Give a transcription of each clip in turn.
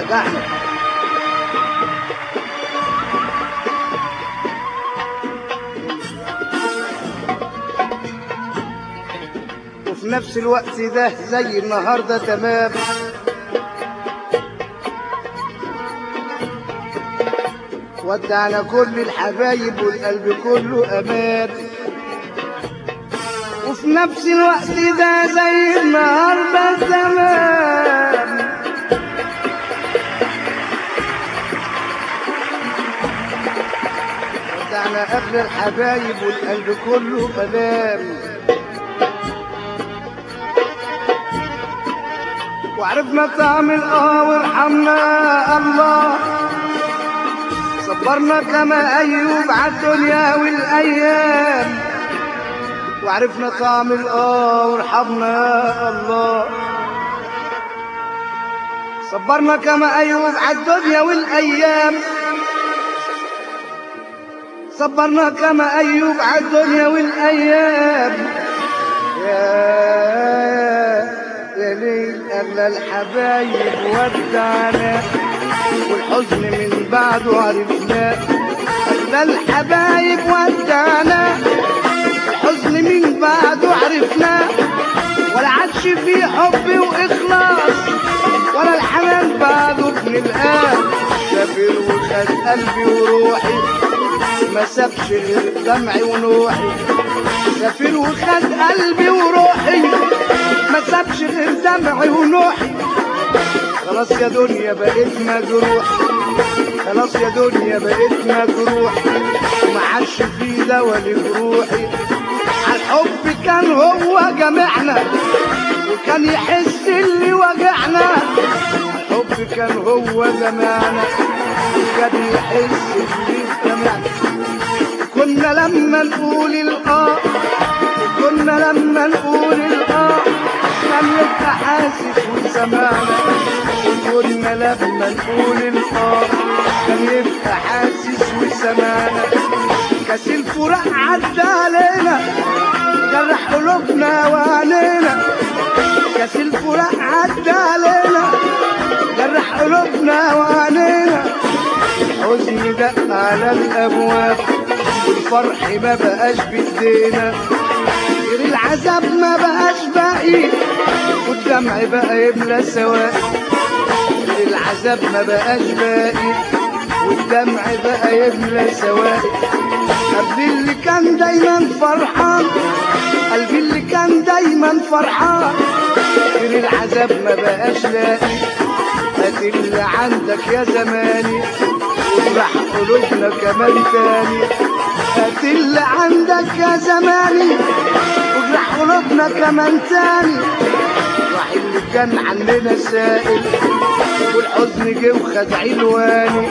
لحن وفي نفس الوقت ده زي النهارده تمام ودعنا كل الحبايب والقلب كله امان وفي نفس الوقت ده زي النهارده تمام ودعنا اغلى الحبايب والقلب كله امان وعرفنا طعم الاه وارحمنا الله صبرنا كما ايوب عالدنيا والايام وعرفنا طعم الاه وارحمنا الله صبرنا كما ايوب عالدنيا والايام صبرنا كما ايوب عالدنيا والايام يا يا ليل اغلى الحبايب ودعنا والحزن من بعده عرفناه اغلى الحبايب ودعنا الحزن من بعده عرفناه ولا عادش فيه حب واخلاص ولا الحنان بعده بنلقاه سافر وخد قلبي وروحي ما سابش غير دمعي ونوحي سافر وخد قلبي وروحي ما سابش غير دمعي ونوحي خلاص يا دنيا بقيت مجروح خلاص يا دنيا بقيت مجروح وما عادش في دوا لجروحي الحب كان هو جمعنا وكان يحس اللي وجعنا الحب كان هو جمعنا وكان يحس اللي جمعنا كنا لما نقول الآه كنا لما نقول الآه كان يبقى حاسس وسمعنا كنا لما نقول الآه كان يبقى حاسس وسمعنا كاس الفراق عدى علينا جرح قلوبنا وعينينا كاس الفراق عدى علينا جرح قلوبنا وعينينا الحزن دق على الابواب والفرح ما بقاش بايدينا غير العذاب ما بقاش باقي والدمع بقى يملى سواء غير العذاب ما بقاش باقي والدمع بقى يملى سواء قلبي اللي كان دايما فرحان قلبي اللي كان دايما فرحان غير العذاب ما بقاش لاقي هات اللي عندك يا زماني وافرح قلوبنا كمان تاني هات اللي عندك يا زماني وافرح قلوبنا كمان تاني راح اللي كان عننا سائل والحزن جه وخد عنواني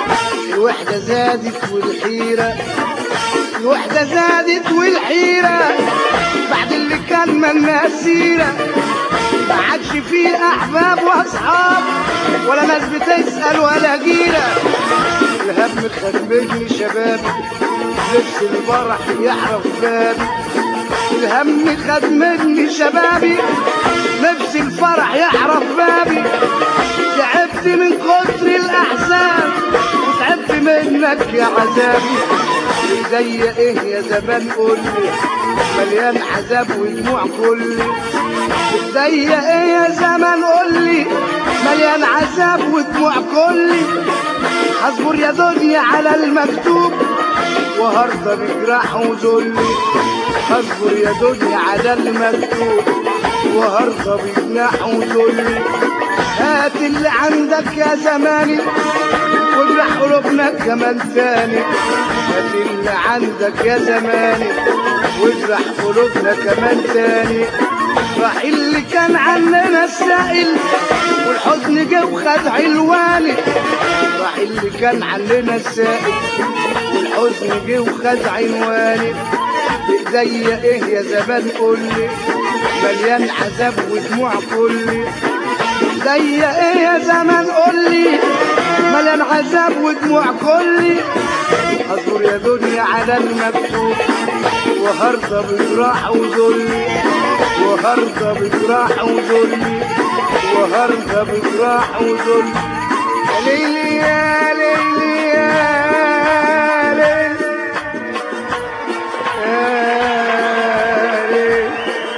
الوحدة زادت والحيرة الوحدة زادت والحيرة بعد اللي كان منا سيرة ما عادش فيه أحباب وأصحاب ولا ناس بتسأل ولا جيرة الهم خد مني شبابي لبس الفرح يحرف بابي الهم خد مني شبابي لبس الفرح يحرف بابي تعبت من كتر الأحزان وتعبت منك يا عذابي ايديا ايه يا زمان قولي مليان عذاب ودموع كلي ايديا ايه يا زمان قولي مليان عذاب ودموع كلي هصبر يا دنيا على المكتوب وهرضى بجراح وذلي هصبر يا دنيا على المكتوب وهرضى بجناح وذلي هات اللي عندك يا زماني واجرح قلوبنا كمان تاني هات اللي عندك يا زماني واجرح قلوبنا كمان تاني راح اللي كان عننا السائل والحزن جه وخد علواني راح اللي كان عننا السائل والحزن جه وخد عنواني بايديا ايه يا زمان قولي مليان عذاب ودموع كلي ايديا ايه يا زمان قولي مليان عذاب ودموع كلي اصبر يا دنيا على المكتوب وهرضى بجراح وذلي وهرضى بجراح وذلي وهرضى بجراح وذلي ليلي يا ليلي يا ليلي يا ليلي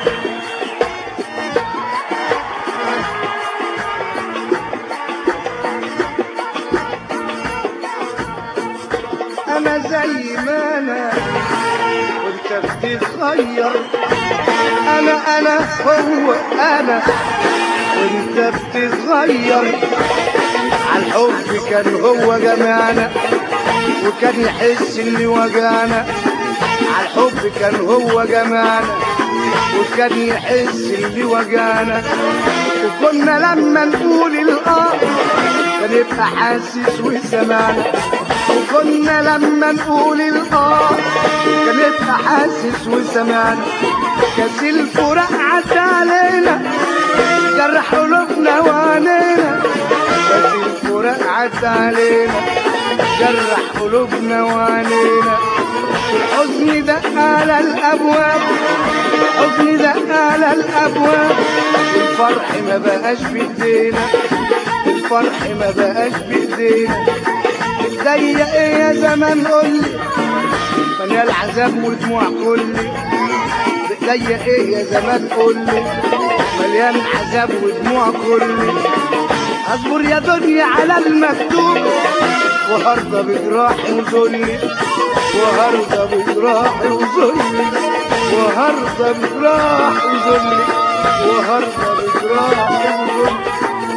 انا زي ما انا وانت بتتغير انا انا هو انا وانت بتتغير عالحب كان هو جمعنا وكان يحس اللي وجعنا عالحب كان هو جمعنا وكان يحس اللي وجعنا وكنا لما نقول الاه كان يبقى حاسس وسمعنا وكنا لما نقول الاه كان يبقى حاسس وسمعنا كاس الفراق عدى علينا جرح قلوبنا وعنينا كاس الفراق عدى علينا جرح قلوبنا وعنينا الحزن دق على الابواب الحزن دق على الابواب الفرح ما بقاش بايدينا الفرح ما بقاش بايدينا ضيق ايه يا زمان قولي مليان العذاب ودموع كلي ضيق ايه يا زمان قولي مليان عذاب ودموع كلي اصبر يا دنيا على المكتوب وهرضى بجراحي وذلي وهرضى بجراحي وذلي وهرضى بجراحي وذلي وهرضى بجراحي وذلي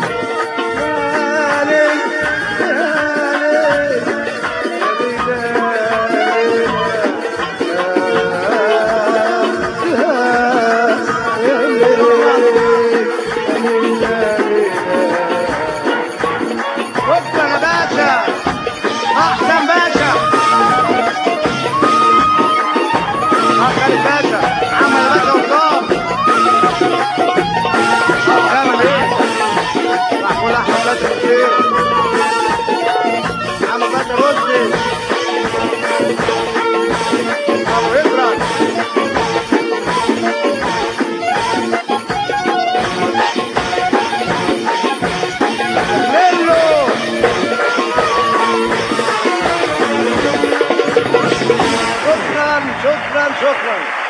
يا ليل شكرا يا باشا احسن باشا احسن باشا عمل باشا وطاب عمل ايه محمود احمد باشا كتير عمل باشا رشدي ابو ادرس ليلو شكرا شكرا شكرا